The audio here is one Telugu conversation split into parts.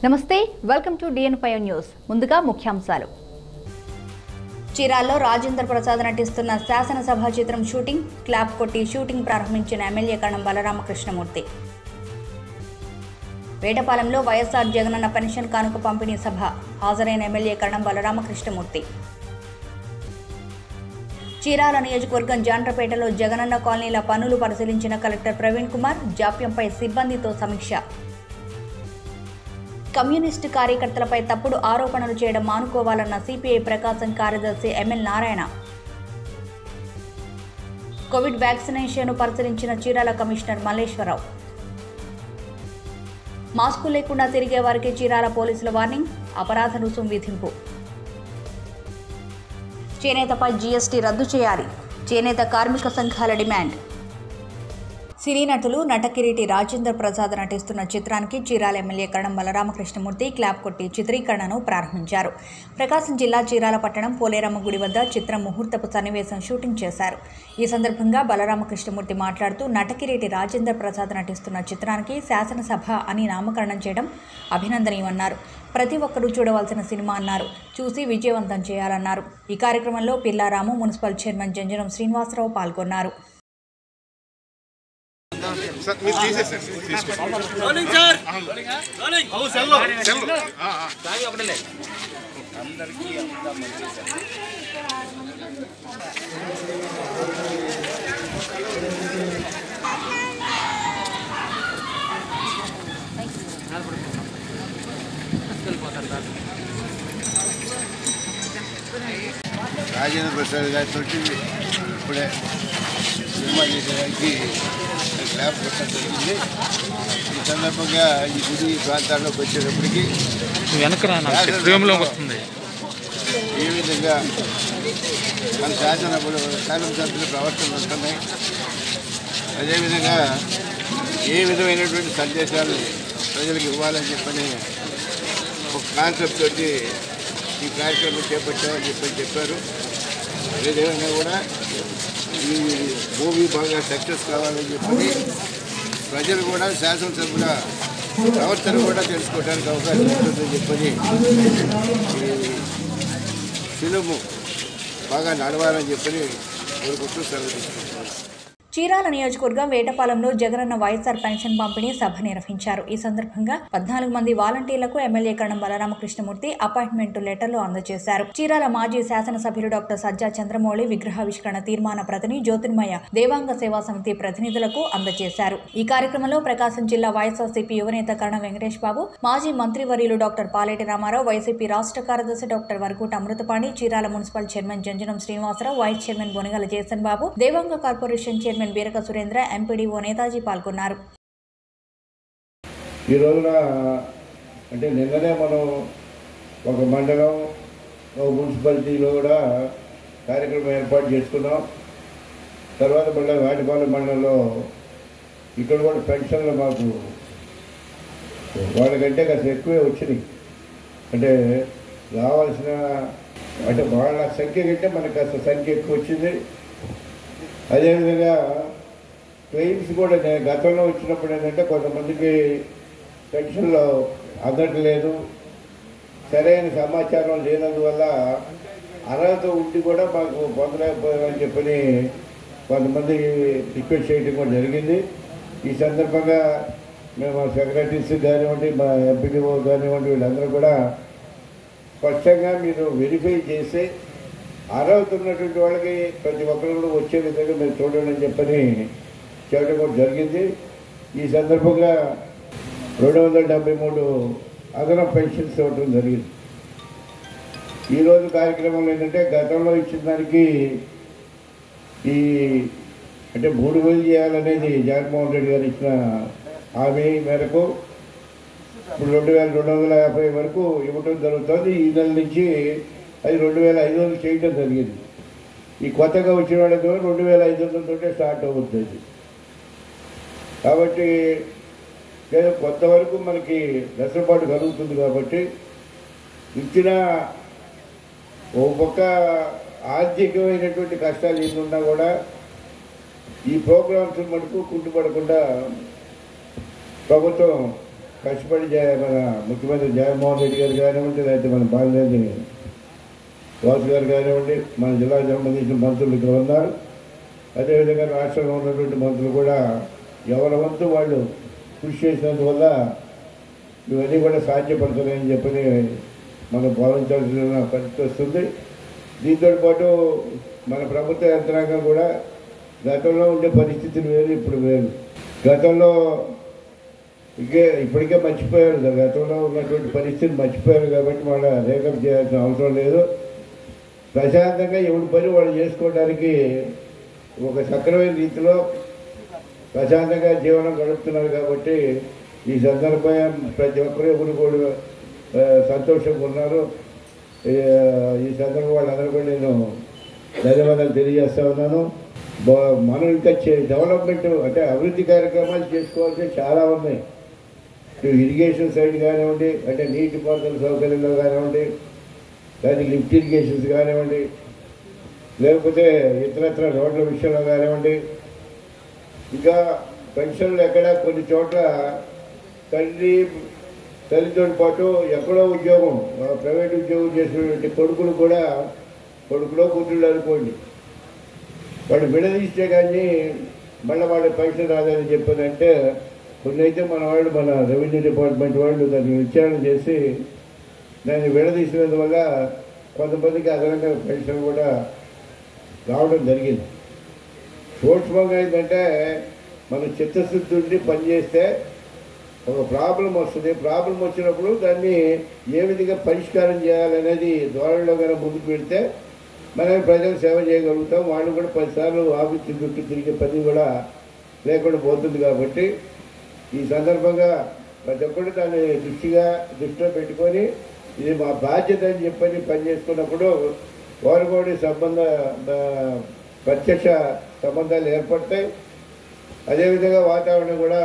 నమస్తే welcome to DN five news ముందుగా ముఖ్యాంశాలు చీరాల్లో రాజేంద్ర ప్రసాద్ నటిస్తున్న శాసనసభ చిత్రం షూటింగ్ క్లాప్ కొట్టి షూటింగ్ ప్రారంభించిన ఎమ్మెల్యే కణం బలరామకృష్ణమూర్తి వేటపాలెంలో వైఎస్ఆర్ జగనన్న పెన్షన్ కానుక పంపిణీ సభ హాజరైన ఎమ్మెల్యే కణం బలరామకృష్ణమూర్తి చీరాల నియోజకవర్గం జాండ్రపేటలో జగనన్న కాలనీల పనులు పరిశీలించిన కలెక్టర్ ప్రవీణ్ కుమార్ జాప్యంపై సిబ్బందితో సమీక్ష కమ్యూనిస్టు కార్యకర్తలపై తప్పుడు ఆరోపణలు చేయడం మానుకోవాలన్న సిపిఐ ప్రకాశం కార్యదర్శి ఎంఎల్ నారాయణ కోవిడ్ వ్యాక్సినేషన్ను పరిశీలించిన చీరాల కమిషనర్ మల్లేశ్వరరావు మాస్కు లేకుండా తిరిగే వారికి చీరాల పోలీసుల వార్నింగ్ అపరాధ రుసుం విధింపు చేనేతపై జీఎస్టీ రద్దు చేయాలి చేనేత కార్మిక సంఘాల డిమాండ్ సినీ నటులు నటకిరీటి రాజేంద్ర ప్రసాద్ నటిస్తున్న చిత్రానికి చీరాల ఎమ్మెల్యే కరణం బలరామకృష్ణమూర్తి క్లాప్ కొట్టి చిత్రీకరణను ప్రారంభించారు ప్రకాశం జిల్లా చీరాల పట్టణం పోలేరమ్మ గుడి వద్ద చిత్రం ముహూర్తపు సన్నివేశం షూటింగ్ చేశారు ఈ సందర్భంగా బలరామకృష్ణమూర్తి మాట్లాడుతూ నటకిరీటి రాజేంద్ర ప్రసాద్ నటిస్తున్న చిత్రానికి శాసనసభ అని నామకరణం చేయడం అభినందనీయమన్నారు ప్రతి ఒక్కరూ చూడవలసిన సినిమా అన్నారు చూసి విజయవంతం చేయాలన్నారు ఈ కార్యక్రమంలో పిల్లారాము మున్సిపల్ చైర్మన్ జంజనం శ్రీనివాసరావు పాల్గొన్నారు సార్ మీరు తీసేసారు తీసుకోండి రోలింగ్ సార్ రోలింగ్ సెల్ ఆ, ఆ. సాగి ఒకటే రాజేంద్ర ప్రసాద్ గారితో ఇప్పుడే సినిమా చేసేదానికి ల్యాబ్ పెట్టడం జరిగింది ఈ సందర్భంగా ఈ గుడి ప్రాంతాల్లోకి వచ్చేటప్పటికి వెనకరా నాకు ఫ్రేమ్లోకి వస్తుంది ఏ విధంగా మన శాసనప్పుడు శాసనసభ్యుల ప్రవర్తనలు ఉంటున్నాయి అదేవిధంగా ఏ విధమైనటువంటి సందేశాలు ప్రజలకు ఇవ్వాలని చెప్పని ఒక కాన్సెప్ట్ తోటి ఈ కార్యక్రమం చేపట్టామని చెప్పని చెప్పారు ఏదేమైనా కూడా ఈ మూవీ బాగా సక్సెస్ కావాలని చెప్పని ప్రజలు కూడా శాసనసభ్యుల ప్రవర్తన కూడా తెలుసుకోవడానికి అవకాశం ఉంటుందని చెప్పని ఈ ఫిలిము బాగా నడవాలని చెప్పని కోరుకుంటూ సెలవు తీసుకుంటున్నాను చీరాల నియోజకవర్గం వేటపాలెంలో జగనన్న వైఎస్ఆర్ పెన్షన్ పంపిణీ సభ నిర్వహించారు ఈ సందర్భంగా పద్నాలుగు మంది వాలంటీర్లకు ఎమ్మెల్యే కణం బలరామకృష్ణమూర్తి అపాయింట్మెంట్ లెటర్లు అందజేశారు చీరాల మాజీ శాసనసభ్యులు డాక్టర్ సజ్జా చంద్రమౌళి విగ్రహావిష్కరణ తీర్మాన ప్రతిని జ్యోతిర్మయ దేవాంగ సేవా సమితి ప్రతినిధులకు అందజేశారు ఈ కార్యక్రమంలో ప్రకాశం జిల్లా వైఎస్ఆర్సీపీ యువనేత కరణం వెంకటేష్ బాబు మాజీ మంత్రివర్యులు డాక్టర్ పాలేటి రామారావు వైసీపీ రాష్ట్ర కార్యదర్శి doctor Varakuta Amruthapani Chirala municipal chairman Janjanam Srinivasarao vice chairman Bonagala Jason Babu Devanga corporation chairman Beeraka Surendra MPDO Netaji పాల్గొన్నారు ఈ రోజున అంటే నిన్ననే మనం ఒక మండలం ఒక మున్సిపాలిటీలో కూడా కార్యక్రమం ఏర్పాటు చేసుకున్నాం తర్వాత మళ్ళీ వాటిపాలెం మండలంలో ఇక్కడ కూడా పెన్షన్లు మాకు వాళ్ళకంటే కాస్త ఎక్కువే వచ్చినాయి అంటే రావాల్సిన అంటే వాళ్ళ సంఖ్య కంటే మనకు కాస్త సంఖ్య ఎక్కువ వచ్చింది అదేవిధంగా క్లెయిమ్స్ కూడా నేను గతంలో వచ్చినప్పుడు ఏంటంటే కొంతమందికి పెన్షన్లో అందట్లేదు సరైన సమాచారం లేనందువల్ల అర్హత ఉండి కూడా మాకు పొందలేకపోయామని చెప్పని కొంతమంది రిక్వెస్ట్ చేయడం కూడా జరిగింది ఈ సందర్భంగా మేము సెక్రటరీస్ కానివ్వండి మా ఎంపీడీఓ కానివ్వండి వీళ్ళందరూ కూడా స్పష్టంగా మీరు వెరిఫై చేసి అర్హత ఉన్నటువంటి వాళ్ళకి ప్రతి ఒక్కరు కూడా వచ్చే విధంగా మీరు చూడండి అని చెప్పని చేయడం కూడా జరిగింది ఈ సందర్భంగా రెండు వందల డెబ్బై మూడు అదనపు పెన్షన్స్ ఇవ్వడం జరిగింది ఈరోజు కార్యక్రమంలో ఏంటంటే గతంలో ఇచ్చిన దానికి ఈ అంటే మూడు వేలు చేయాలనేది జగన్మోహన్ రెడ్డి గారు ఇచ్చిన హామీ మేరకు ఇప్పుడు రెండు వేల రెండు వందల యాభై వరకు ఇవ్వడం జరుగుతుంది ఈ నెల నుంచి అది రెండు వేల ఐదు వందలు చేయడం జరిగింది ఈ కొత్తగా వచ్చిన వాళ్ళకి రెండు వేల ఐదు వందలతోటే స్టార్ట్ అవుతుంది కాబట్టి లేదా కొంతవరకు మనకి వెసులుబాటు కలుగుతుంది కాబట్టి ఇచ్చిన ఓ పక్క ఆర్థికమైనటువంటి కష్టాలు ఎన్నున్నా కూడా ఈ ప్రోగ్రామ్స్ మటుకు కుంటుపడకుండా ప్రభుత్వం కష్టపడి జయ- మన ముఖ్యమంత్రి జగన్మోహన్ రెడ్డి గారు కానివ్వండి లేకపోతే మన బాలినేని వాసు గారు కానివ్వండి మన జిల్లాకు సంబంధించిన మంత్రులు ఇక్కడ ఉన్నారు అదేవిధంగా రాష్ట్రంలో ఉన్నటువంటి మంత్రులు కూడా ఎవరి వంతు వాళ్ళు కృషి చేసినందువల్ల ఇవన్నీ కూడా సాధ్యపడుతున్నాయని చెప్పని మనం భావించాల్సిన పరిస్థితి వస్తుంది దీంతో పాటు మన ప్రభుత్వ యంత్రాంగం కూడా గతంలో ఉండే పరిస్థితులు వేరు ఇప్పుడు వేరు గతంలో ఇకే ఇప్పటికే మర్చిపోయారు గతంలో ఉన్నటువంటి పరిస్థితులు మర్చిపోయారు కాబట్టి మన రేకప్ చేయాల్సిన అవసరం లేదు ప్రశాంతంగా ఎవరి పని వాళ్ళు చేసుకోవడానికి ఒక సక్రమైన రీతిలో ప్రశాంతంగా జీవనం గడుపుతున్నారు కాబట్టి ఈ సందర్భంగా ప్రతి ఒక్కరు ఎవరు కూడా ఆ, సంతోషంగా ఉన్నారు ఈ, ఈ సందర్భం వాళ్ళందరూ కూడా నేను ధన్యవాదాలు తెలియజేస్తా ఉన్నాను బా- మనం ఇంకా చే- డెవలప్మెంట్ అంటే అభివృద్ధి కార్యక్రమాలు చేసుకోవాల్సి చాలా ఉన్నాయి ఇటు ఇరిగేషన్ సైడ్ కానివ్వండి అంటే నీటిపారుదల సౌకర్యంలో కానివ్వండి దాని లిఫ్ట్ ఇరిగేషన్స్ కానివ్వండి లేకపోతే ఇతరత్ర రోడ్ల విషయంలో కానివ్వండి ఇంకా పెన్షన్లు ఎక్కడ కొన్ని చోట్ల తల్లి తల్లితో పాటు ఎక్కడో ఉద్యోగం ఆ, ప్రైవేట్ ఉద్యోగం చేసినటువంటి కొడుకులు కూడా కొడుకులో కూతుళ్ళు అనుకోండి వాడు విడదీస్తే కానీ మళ్ళీ వాళ్ళ పైసలు రాదని చెప్పారంటే కొన్ని అయితే మన వాళ్ళు మన రెవెన్యూ డిపార్ట్మెంట్ వాళ్ళు దాన్ని విచారణ చేసి దాన్ని విడదీసినందువల్ల కొంతమందికి అదనంగా పెన్షన్ కూడా రావడం జరిగింది సూక్ష్మంగా ఏంటంటే మనం చిత్తశుద్ధి ఉండి పనిచేస్తే ఒక ప్రాబ్లం వస్తుంది ప్రాబ్లం వచ్చినప్పుడు దాన్ని ఏ విధంగా పరిష్కారం చేయాలనేది ధోరణిలో కనుక ముందుకు పెడితే మనం ప్రజలు సేవ చేయగలుగుతాం వాళ్ళు కూడా పదిసార్లు ఆఫీస్ చుట్టూ తిరిగే పని కూడా లేకుండా పోతుంది కాబట్టి ఈ సందర్భంగా ప్రతి ఒక్కరు దాన్ని దృష్టిగా దృష్టిలో పెట్టుకొని ఇది మా బాధ్యత అని చెప్పని పనిచేసుకున్నప్పుడు వారు కూడా సంబంధ బ- ప్రత్యక్ష సంబంధాలు ఏర్పడతాయి అదేవిధంగా వాతావరణం కూడా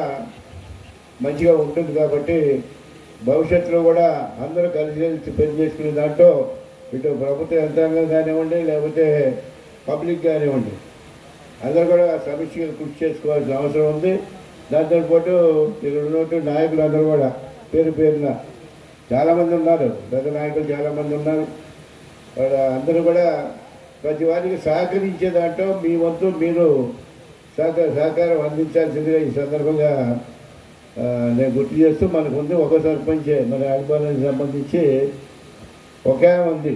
మంచిగా ఉంటుంది కాబట్టి భవిష్యత్తులో కూడా అందరూ కలిసి కలిసి పని చేసుకునే దాంట్లో ఇటు ప్రభుత్వ యంత్రాంగం కానివ్వండి లేకపోతే పబ్లిక్ కానివ్వండి అందరూ కూడా సమీక్షగా కృషి చేసుకోవాల్సిన అవసరం ఉంది దాంతో పాటు ఇక్కడ ఉన్నట్టు నాయకులు అందరూ కూడా పేరు పేరున చాలామంది ఉన్నారు పెద్ద నాయకులు చాలామంది ఉన్నారు వాళ్ళ అందరూ కూడా ప్రతి వారికి సహకరించే దాంట్లో మీ వంతు మీరు సహకార సహకారం అందించాల్సిందిగా ఈ సందర్భంగా ఆ, నేను గుర్తు చేస్తూ మనకు ఉంది ఒక సర్పంచ్ మన అనుభవానికి సంబంధించి ఒకే ఉంది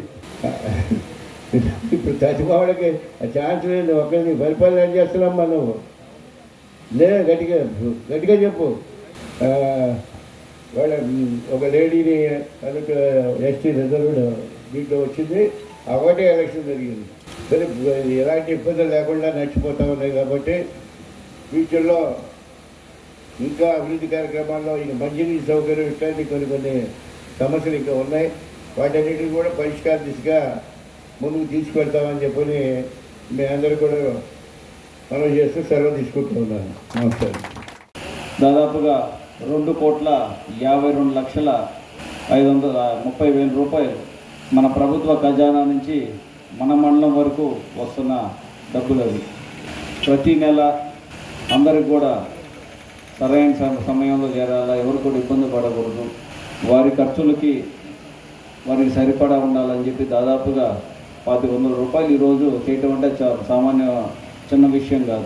ఇప్పుడు చచ్చిపోవడానికి ఆ ఛాన్స్ లేదు ఒకరిని పరిపాలన ఏం చేస్తున్నాం మనం లే గట్టిగా గట్టిగా చెప్పు ఆ, వాళ్ళ ఒక లేడీని అందుకు ఎస్టీ రిజర్వ్డ్ దీంట్లో వచ్చింది ఆ ఒకటే ఎలక్షన్ జరిగింది సరే ఎలాంటి ఇబ్బందులు లేకుండా నడిచిపోతా ఉన్నాయి కాబట్టి ఫ్యూచర్లో ఇంకా అభివృద్ధి కార్యక్రమాల్లో ఇంకా మంచినీటి సౌకర్యం ఇట్లాంటి కొన్ని కొన్ని సమస్యలు ఇంకా ఉన్నాయి వాటన్నిటిని కూడా పరిష్కార దిశగా ముందుకు తీసుకెళ్తామని చెప్పని మీ అందరూ కూడా మనం చేస్తూ సెలవు తీసుకుంటూ ఉన్నాను నమస్కారం దాదాపుగా రెండు కోట్ల యాభై రెండు లక్షల ఐదు వందల ముప్పై వేల రూపాయలు మన ప్రభుత్వ ఖజానా నుంచి మన మండలం వరకు వస్తున్న డబ్బులు అవి ప్రతి నెల అందరికి కూడా సరైన సమ- సమయంలో చేరాలా ఎవరు కూడా ఇబ్బంది పడకూడదు వారి ఖర్చులకి వారికి సరిపడా ఉండాలని చెప్పి దాదాపుగా పాతి వందల రూపాయలు ఈరోజు చేయటం అంటే చా సామాన్య చిన్న విషయం కాదు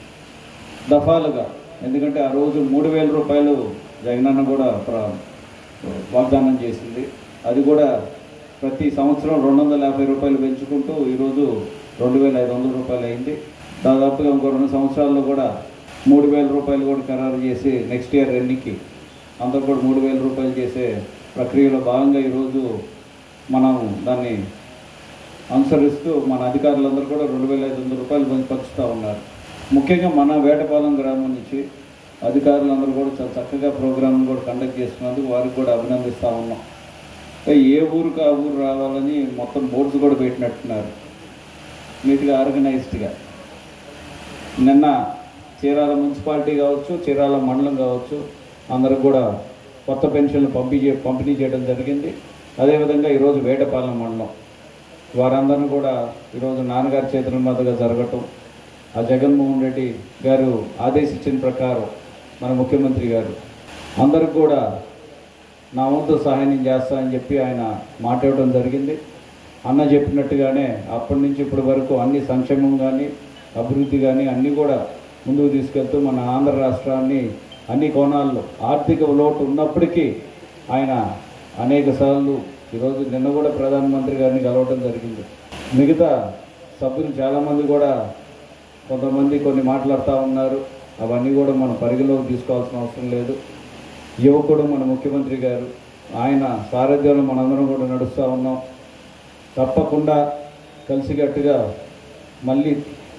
దఫాలుగా ఎందుకంటే ఆ రోజు మూడు వేల రూపాయలు జగనన్న కూడా ప్ర- వాగ్దానం చేసింది అది కూడా ప్రతి సంవత్సరం రెండు వందల యాభై రూపాయలు పెంచుకుంటూ ఈరోజు రెండు వేల ఐదు వందల రూపాయలు అయింది దాదాపుగా ఇంకో రెండు సంవత్సరాల్లో కూడా మూడు వేల రూపాయలు కూడా ఖరారు చేసి నెక్స్ట్ ఇయర్ ఎన్నికి అందరూ కూడా మూడు వేల రూపాయలు చేసే ప్రక్రియలో భాగంగా ఈరోజు మనం దాన్ని అనుసరిస్తూ మన అధికారులందరూ కూడా రెండు వేల ఐదు వందల రూపాయలు పంచి పంచుతూ ఉన్నారు ముఖ్యంగా మన వేటపాలెం గ్రామం నుంచి అధికారులందరూ కూడా చాలా చక్కగా ప్రోగ్రామ్ కూడా కండక్ట్ చేస్తున్నందుకు వారికి కూడా అభినందిస్తూ ఉన్నాం అంటే ఏ ఊరికి ఆ ఊరు రావాలని మొత్తం బోర్డ్స్ కూడా పెట్టినట్టున్నారు నీట్గా ఆర్గనైజ్డ్గా నిన్న చీరాల మున్సిపాలిటీ కావచ్చు చీరాల మండలం కావచ్చు అందరికి కూడా కొత్త పెన్షన్లు పంపించే పంపిణీ చేయడం జరిగింది అదేవిధంగా ఈరోజు వేటపాలెం మండలం వారందరిని కూడా ఈరోజు నాన్నగారి చేతుల మీదుగా జరగటం ఆ జగన్మోహన్ రెడ్డి గారు ఆదేశించిన ప్రకారం మన ముఖ్యమంత్రి గారు అందరికి కూడా నా వంతు సహాయం చేస్తానని చెప్పి ఆయన మాట ఇవ్వడం జరిగింది అన్న చెప్పినట్టుగానే అప్పటి నుంచి ఇప్పటి వరకు అన్ని సంక్షేమం కానీ అభివృద్ధి కానీ అన్నీ కూడా ముందుకు తీసుకెళ్తూ మన ఆంధ్ర రాష్ట్రాన్ని అన్ని కోణాల్లో ఆర్థిక లోటు ఉన్నప్పటికీ ఆయన అనేక సార్లు ఈరోజు నిన్న కూడా ప్రధానమంత్రి గారిని కలవడం జరిగింది మిగతా సభ్యులు చాలామంది కూడా కొంతమంది కొన్ని మాట్లాడుతూ ఉన్నారు అవన్నీ కూడా మనం పరిగణలోకి తీసుకోవాల్సిన అవసరం లేదు యువకుడు మన ముఖ్యమంత్రి గారు ఆయన సారథ్యంలో మనందరం కూడా నడుస్తూ ఉన్నాం తప్పకుండా కలిసికట్టుగా మళ్ళీ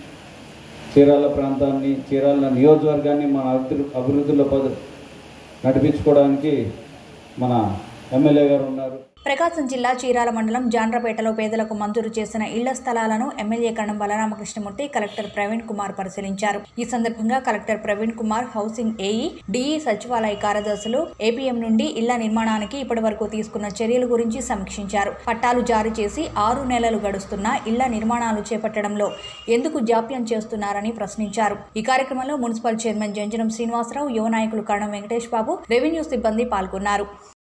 చీరాల ప్రాంతాన్ని చీరాల నియోజకవర్గాన్ని మన అభివృద్ధి అభివృద్ధిలో పద నడిపించుకోవడానికి మన ఎమ్మెల్యే గారు ఉన్నారు ప్రకాశం జిల్లా చీరాల మండలం జాండ్రపేటలో పేదలకు మంజూరు చేసిన ఇళ్ల స్థలాలను ఎమ్మెల్యే కణం బలరామకృష్ణమూర్తి కలెక్టర్ ప్రవీణ్ కుమార్ పరిశీలించారు ఈ సందర్భంగా collector Praveen Kumar housing AE DE సచివాలయ కార్యదర్శులు ఏపీఎం నుండి ఇళ్ల నిర్మాణానికి ఇప్పటి వరకు తీసుకున్న చర్యల గురించి సమీక్షించారు పట్టాలు జారీ చేసి ఆరు నెలలు గడుస్తున్నా ఇళ్ల నిర్మాణాలు చేపట్టడంలో ఎందుకు జాప్యం చేస్తున్నారని ప్రశ్నించారు ఈ కార్యక్రమంలో మున్సిపల్ చైర్మన్ జంజనం శ్రీనివాసరావు యువ నాయకులు కరణం వెంకటేష్ బాబు రెవెన్యూ సిబ్బంది పాల్గొన్నారు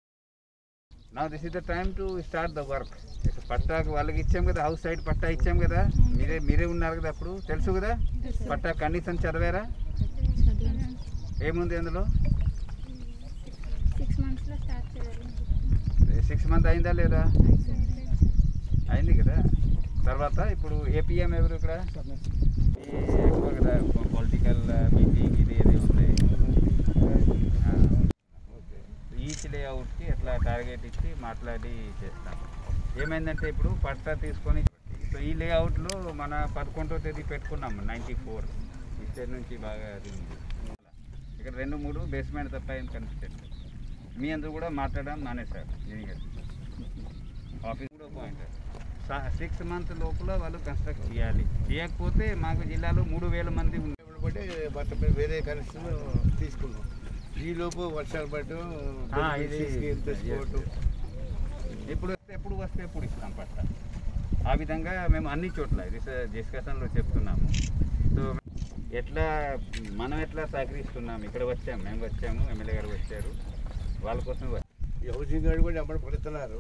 నా this is the time to start the work పట్టాకు వాళ్ళకి ఇచ్చాం కదా హౌస్ సైడ్ పట్టా ఇచ్చాం కదా మీరే మీరే ఉన్నారు కదా అప్పుడు తెలుసు కదా పట్టా కండిషన్ చదివారా ఏముంది అందులో సిక్స్ మంత్స్లో స్టార్ట్ చేయాలి సిక్స్ మంత్ అయిందా లేదా అయింది కదా తర్వాత ఇప్పుడు ఏపీఎం ఎవరు ఇక్కడ ఈ ఎక్కువ కదా పొలిటికల్ మీటింగ్ ఇది ఇది ఉంది ఆ, ఓకే ఈచ్ లేఅవుట్కి ఎట్లా టార్గెట్ ఇచ్చి మాట్లాడి చేస్తాం ఏమైందంటే ఇప్పుడు పట్టా తీసుకొని సో ఈ లేఅవుట్లో మన పదకొండో తేదీ పెట్టుకున్నాం నైంటీ ఫోర్ ఇస్టేట్ నుంచి బాగా అది ఉంది ఇక్కడ రెండు మూడు బేస్మెంట్ తప్ప ఏం కనిపించట్లేదు మీ అందరూ కూడా మాట్లాడడం మానేశారు దీనికి ఆఫీస్ కూడా పాయింట్ సిక్స్ మంత్ లోపల వాళ్ళు కన్స్ట్రక్ట్ చేయాలి చేయకపోతే మాకు జిల్లాలో మూడు వేల మంది ఉన్నారు బట్టి బట్ట మీద వేరే కనెక్షన్ తీసుకున్నాం ఈ లోపు వర్షాలు పట్టు ఆ, ఇది తెచ్చుకోవటం ఇప్పుడు వస్తే ఎప్పుడు వస్తే ఎప్పుడు ఇస్తాం పట్ట ఆ విధంగా మేము అన్ని చోట్ల డిస్కషన్లో చెప్తున్నాము సో ఎట్లా మనం ఎట్లా సహకరిస్తున్నాం ఇక్కడ వచ్చాము మేము వచ్చాము ఎమ్మెల్యే గారు వచ్చారు వాళ్ళ కోసం వచ్చాము. ఈ హౌసింగ్ కార్డు కూడా ఎప్పుడు పడుతున్నారు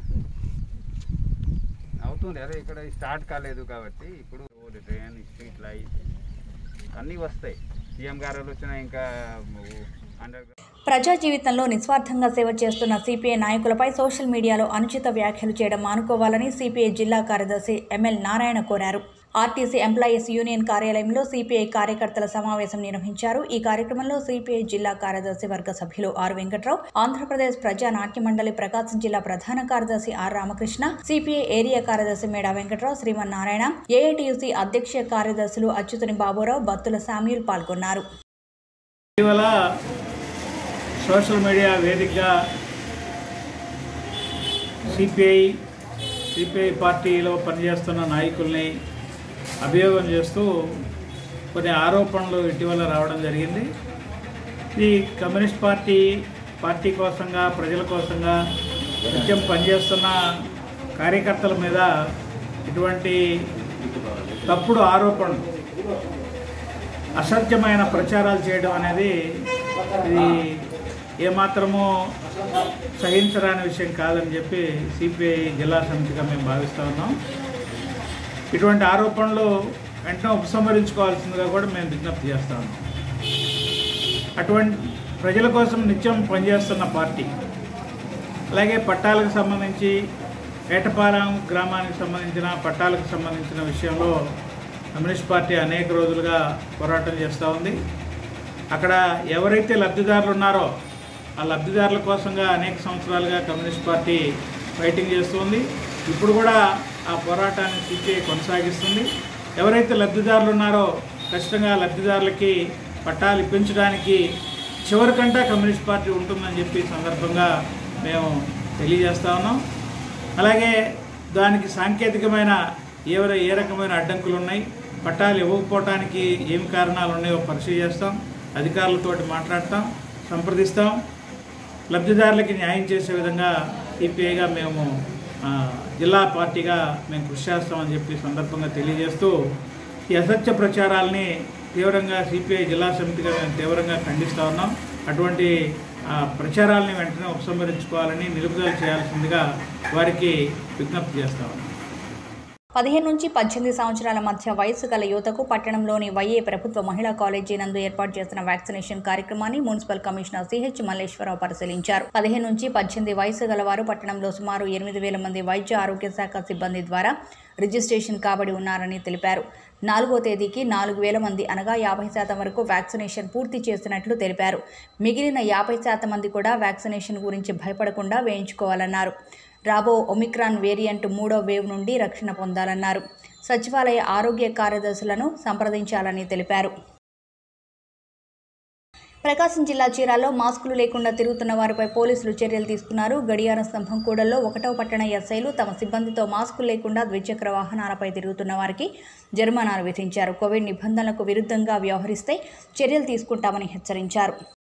అవుతుంది అదే ఇక్కడ స్టార్ట్ కాలేదు కాబట్టి ఇప్పుడు రోడ్ ట్రైన్ స్ట్రీట్ లైట్ అన్నీ వస్తాయి సీఎం గారు వచ్చిన ఇంకా అండర్ ప్రజా జీవితంలో నిస్వార్థంగా సేవ చేస్తున్న సిపిఐ నాయకులపై సోషల్ మీడియాలో అనుచిత వ్యాఖ్యలు చేయడం మానుకోవాలని సిపిఐ జిల్లా కార్యదర్శి ఎంఎల్ నారాయణ కోరారు ఆర్టీసీ ఎంప్లాయీస్ యూనియన్ కార్యాలయంలో సిపిఐ కార్యకర్తల సమావేశం నిర్వహించారు ఈ కార్యక్రమంలో సిపిఐ జిల్లా కార్యదర్శి వర్గ సభ్యులు ఆర్ వెంకట్రావు ఆంధ్రప్రదేశ్ ప్రజా నాట్య మండలి ప్రకాశం జిల్లా ప్రధాన కార్యదర్శి ఆర్ రామకృష్ణ సిపిఐ ఏరియా కార్యదర్శి మేడా వెంకట్రావు శ్రీమన్నారాయణ ఏఐటియుసి అధ్యక్ష కార్యదర్శులు అచ్యుతుని బాబురావు బత్తుల శామ్యూల్ పాల్గొన్నారు ఇటీవల సోషల్ మీడియా వేదికగా సిపిఐ సిపిఐ పార్టీలో పనిచేస్తున్న నాయకుల్ని అభియోగం చేస్తూ కొన్ని ఆరోపణలు ఇటీవల రావడం జరిగింది ఈ కమ్యూనిస్ట్ పార్టీ పార్టీ కోసంగా ప్రజల కోసంగా నిత్యం పనిచేస్తున్న కార్యకర్తల మీద ఇటువంటి తప్పుడు ఆరోపణలు అసత్యమైన ప్రచారాలు చేయడం అనేది ఇది ఏమాత్రమూ సహించరాని విషయం కాదని చెప్పి సిపిఐ జిల్లా సమితిగా మేము భావిస్తూ ఉన్నాం ఇటువంటి ఆరోపణలు వెంటనే ఉపసంహరించుకోవాల్సిందిగా కూడా మేము విజ్ఞప్తి చేస్తా ఉన్నాం అటువంటి ప్రజల కోసం నిత్యం పనిచేస్తున్న పార్టీ అలాగే పట్టాలకు సంబంధించి ఏటపాలెం గ్రామానికి సంబంధించిన పట్టాలకు సంబంధించిన విషయంలో కమ్యూనిస్ట్ పార్టీ అనేక రోజులుగా పోరాటం చేస్తూ ఉంది అక్కడ ఎవరైతే లబ్ధిదారులు ఉన్నారో ఆ లబ్ధిదారుల కోసంగా అనేక సంవత్సరాలుగా కమ్యూనిస్ట్ పార్టీ ఫైటింగ్ చేస్తుంది ఇప్పుడు కూడా ఆ పోరాటాన్ని సిపిఐ కొనసాగిస్తుంది ఎవరైతే లబ్ధిదారులు ఉన్నారో ఖచ్చితంగా లబ్ధిదారులకి పట్టాలు ఇప్పించడానికి చివరికంటా కమ్యూనిస్ట్ పార్టీ ఉంటుందని చెప్పి ఈ సందర్భంగా మేము తెలియజేస్తా ఉన్నాం అలాగే దానికి సాంకేతికమైన ఎవరు ఏ రకమైన అడ్డంకులు ఉన్నాయి పట్టాలు ఇవ్వకపోవటానికి ఏం కారణాలు ఉన్నాయో పరిశీలిస్తాం అధికారులతోటి మాట్లాడతాం సంప్రదిస్తాం లబ్ధిదారులకి న్యాయం చేసే విధంగా సిపిఐగా మేము ఆ, జిల్లా పార్టీగా మేము కృషి చేస్తామని చెప్పి ఈ సందర్భంగా తెలియజేస్తూ ఈ అసత్య ప్రచారాల్ని తీవ్రంగా సిపిఐ జిల్లా సమితిగా మేము తీవ్రంగా ఖండిస్తూ ఉన్నాం అటువంటి ఆ ప్రచారాలని వెంటనే ఉపసంహరించుకోవాలని నిలుపుదల చేయాల్సిందిగా వారికి విజ్ఞప్తి చేస్తా ఉన్నాం పదిహేను నుంచి పద్దెనిమిది సంవత్సరాల మధ్య వయసు గల యువతకు పట్టణంలోని వైఏ ప్రభుత్వ మహిళా కాలేజీ నందు ఏర్పాటు చేసిన వ్యాక్సినేషన్ కార్యక్రమాన్ని మున్సిపల్ కమిషనర్ సిహెచ్ మల్లేశ్వరరావు పరిశీలించారు పదిహేను నుంచి పద్దెనిమిది వయసు గలవారు పట్టణంలో సుమారు ఎనిమిది వేల మంది వైద్య ఆరోగ్య శాఖ సిబ్బంది ద్వారా రిజిస్ట్రేషన్ కాబడి ఉన్నారని తెలిపారు నాలుగో తేదీకి నాలుగు వేల మంది అనగా యాభై శాతం వరకు వ్యాక్సినేషన్ పూర్తి చేసినట్లు తెలిపారు మిగిలిన యాభై శాతం మంది కూడా వ్యాక్సినేషన్ గురించి భయపడకుండా వేయించుకోవాలన్నారు రాబో ఒమిక్రాన్ వేరియంట్ మూడో వేవ్ నుండి రక్షణ పొందాలన్నారు సచివాలయ ఆరోగ్య కార్యదర్శులను సంప్రదించాలని తెలిపారు ప్రకాశం జిల్లా చీరాల్లో మాస్కులు లేకుండా తిరుగుతున్న వారిపై పోలీసులు చర్యలు తీసుకున్నారు గడియార స్తంభం కూడల్లో ఒకటవ పట్టణ ఎస్ఐలు తమ సిబ్బందితో మాస్కులు లేకుండా ద్విచక్ర వాహనాలపై తిరుగుతున్న వారికి జరిమానాలు విధించారు కోవిడ్ నిబంధనలకు విరుద్ధంగా వ్యవహరిస్తే చర్యలు తీసుకుంటామని హెచ్చరించారు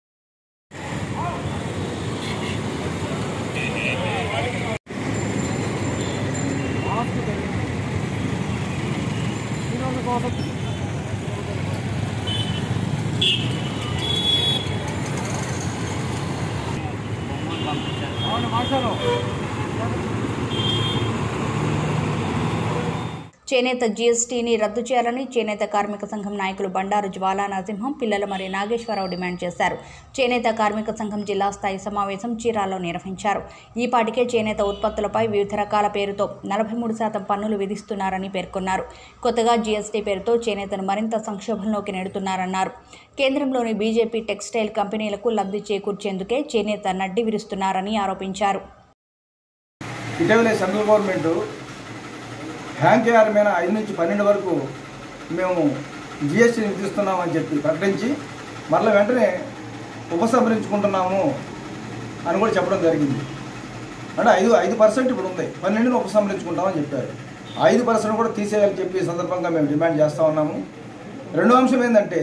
చేనేత జీఎస్టీని రద్దు చేయాలని చేనేత కార్మిక సంఘం నాయకులు బండారు జ్వాలా నరసింహం పిల్లల మరి నాగేశ్వరరావు డిమాండ్ చేశారు చేనేత కార్మిక సంఘం జిల్లా స్థాయి సమావేశం చీరాల్లో నిర్వహించారు ఈపాటికే చేనేత ఉత్పత్తులపై వివిధ రకాల పేరుతో నలభై మూడు శాతం పన్నులు విధిస్తున్నారని పేర్కొన్నారు కొత్తగా జీఎస్టీ పేరుతో చేనేతను మరింత సంక్షోభంలోకి నెడుతున్నారన్నారు కేంద్రంలోని బీజేపీ టెక్స్టైల్ కంపెనీలకు లబ్ధి చేకూర్చేందుకే చేనేత నడ్డి విరుస్తున్నారని ఆరోపించారు ఇటీవలే సెంట్రల్ గవర్నమెంట్ హ్యాంక్ ఏఆర్ మీద ఐదు నుంచి పన్నెండు వరకు మేము జిఎస్టీ విధిస్తున్నామని చెప్పి ప్రకటించి మరల వెంటనే ఉపసంహరించుకుంటున్నాము అని కూడా చెప్పడం జరిగింది అంటే ఐదు ఐదు పర్సెంట్ ఇప్పుడు ఉంది పన్నెండుని ఉపసంహరించుకుంటామని చెప్పారు ఐదు పర్సెంట్ కూడా తీసేయాలని చెప్పి ఈ సందర్భంగా మేము డిమాండ్ చేస్తూ ఉన్నాము రెండో అంశం ఏంటంటే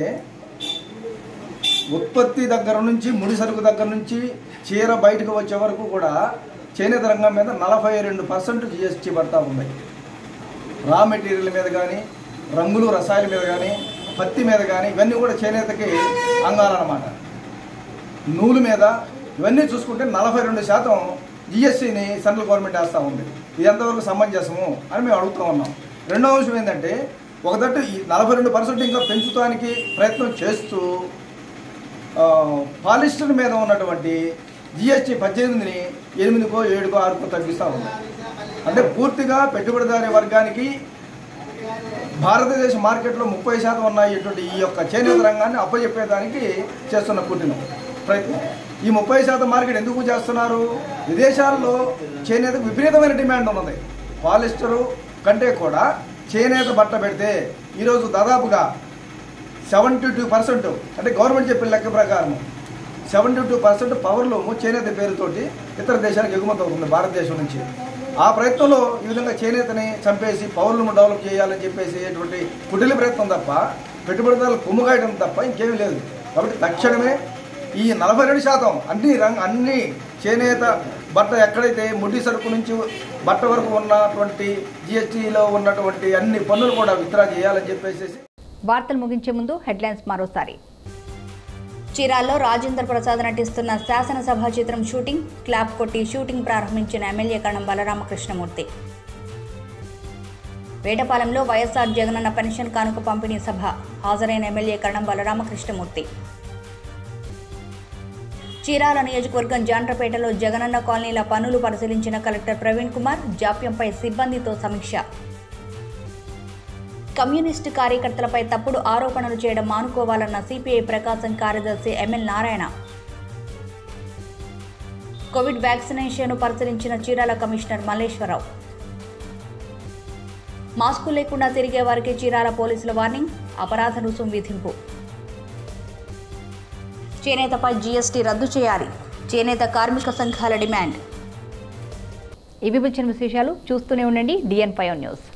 ఉత్పత్తి దగ్గర నుంచి ముడి సరుకు దగ్గర నుంచి చీర బయటకు వచ్చే వరకు కూడా చేనేత రంగం మీద నలభై రెండు పర్సెంట్ జిఎస్టీ పడతా ఉంది రా మెటీరియల్ మీద కానీ రంగులు రసాయల మీద కానీ పత్తి మీద కానీ ఇవన్నీ కూడా చేనేతకి అంగాలన్నమాట నూలు మీద ఇవన్నీ చూసుకుంటే నలభై రెండు శాతం జిఎస్టీని సెంట్రల్ గవర్నమెంట్ వేస్తూ ఉంది ఇది ఎంతవరకు సమంజసము అని మేము అడుగుతూ ఉన్నాం రెండో అంశం ఏంటంటే ఒకదట్టు ఈ నలభై రెండు పర్సెంట్ ఇంకా పెంచుతానికి ప్రయత్నం చేస్తూ ఆ, పాలిస్టర్ మీద ఉన్నటువంటి జిఎస్టీ పద్దెనిమిదిని ఎనిమిదికో ఏడుకో ఆరుకో తగ్గిస్తూ ఉంది అంటే పూర్తిగా పెట్టుబడిదారి వర్గానికి భారతదేశ మార్కెట్లో ముప్పై శాతం ఉన్నటువంటి ఈ యొక్క చేనేత రంగాన్ని అప్పచెప్పేదానికి చేస్తున్న పుట్టిన ప్రయత్నం ఈ ముప్పై శాతం మార్కెట్ ఎందుకు చేస్తున్నారు విదేశాల్లో చేనేతకు విపరీతమైన డిమాండ్ ఉన్నది పాలిస్టరు కంటే కూడా చేనేత బట్ట పెడితే ఈరోజు దాదాపుగా సెవెంటీ టూ పర్సెంట్ అంటే గవర్నమెంట్ చెప్పిన లెక్క ప్రకారం సెవెంటీ టూ పర్సెంట్ పవర్లూము చేనేత పేరుతోటి ఇతర దేశాలకు ఎగుమతి అవుతుంది భారతదేశం నుంచి ఆ ప్రయత్నంలో ఈ విధంగా చేనేతని చంపేసి పౌరులను డెవలప్ చేయాలని చెప్పేసి అటువంటి కుటిల ప్రయత్నం తప్ప పెట్టుబడిదారులు కుమ్ముగాయడం తప్ప ఇంకేమీ లేదు కాబట్టి తక్షణమే ఈ నలభై రెండు శాతం అన్ని రంగ అన్ని చేనేత బట్ట ఎక్కడైతే ముడి సరుకు నుంచి బట్ట వరకు ఉన్నటువంటి జిఎస్టీలో ఉన్నటువంటి అన్ని పన్నులు కూడా విత్డ్రా చేయాలని చెప్పేసి వార్తలు ముగించే ముందు హెడ్లైన్స్ మరోసారి చీరాల్లో రాజేంద్ర ప్రసాద్ నటిస్తున్న శాసనసభ చిత్రం షూటింగ్ క్లాప్ కొట్టి షూటింగ్ ప్రారంభించిన ఎమ్మెల్యే కణం బలరామకృష్ణమూర్తి వేటపాలెంలో వైఎస్ఆర్ జగనన్న పెన్షన్ కానుక పంపిణీ సభ హాజరైన ఎమ్మెల్యే కరణం బలరామకృష్ణమూర్తి చీరాల నియోజకవర్గం జాండ్రపేటలో జగనన్న కాలనీల పనులు పరిశీలించిన కలెక్టర్ ప్రవీణ్ కుమార్ జాప్యంపై సిబ్బందితో సమీక్ష కమ్యూనిస్టు కార్యకర్తలపై తప్పుడు ఆరోపణలు చేయడం మానుకోవాలన్న సిపిఐ ప్రకాశం కార్యదర్శి ఎంఎల్ నారాయణ కోవిడ్ వ్యాక్సినేషన్ను పరిశీలించిన చీరాల కమిషనర్ మల్లేశ్వరరావు మాస్కు లేకుండా తిరిగే వారికి చీరాల పోలీసుల వార్నింగ్ అపరాధ రుసుం విధింపు చేనేతపై జీఎస్టీ రద్దు చేయాలి చేనేత కార్మిక సంఘాల డిమాండ్ ఇవి వచ్చిన విశేషాలు చూస్తూనే ఉండండి డిఎన్ ఫైవ్ న్యూస్